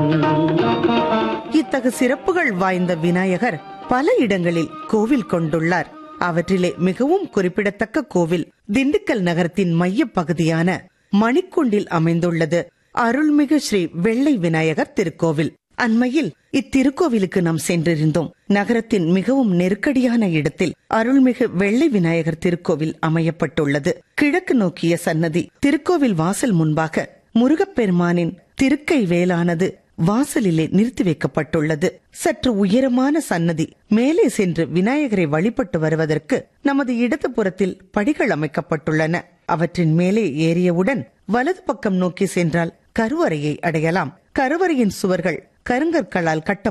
இத்தகு சிறப்புகள் வாய்ந்த விநாயகர் பல இடங்களில் கோவில் கொண்டுள்ளார் அவற்றிலே மிகவும் குறிப்பிடத்தக்க கோவில் திண்டுக்கல் நகரத்தின் மைய பகுதியான மணிக்குண்டில் அமைந்துள்ளது அருள்மிகு ஸ்ரீ வெள்ளை விநாயகர் திருக்கோவில் அண்மையில் இத்திருக்கோவிலுக்கு நாம் சென்றிருந்தோம் நகரத்தின் மிகவும் நெருக்கடியான இடத்தில் அருள்மிகு வெள்ளை விநாயகர் திருக்கோவில் அமையப்பட்டுள்ளது கிழக்கு நோக்கிய சன்னதி திருக்கோவில் வாசல் முன்பாக முருகப்பெருமானின் திருக்கை வேலானது வாசலிலே நிறுத்தி வைக்கப்பட்டுள்ளது சற்று உயரமான சன்னதி மேலே சென்று விநாயகரை வழிபட்டு வருவதற்கு நமது இடது புறத்தில் படிகள் அமைக்கப்பட்டுள்ளன அவற்றின் மேலே ஏறியவுடன் வலது பக்கம் நோக்கி சென்றால் கருவறையை அடையலாம் கருவறையின் சுவர்கள் கருங்கற்களால் கட்ட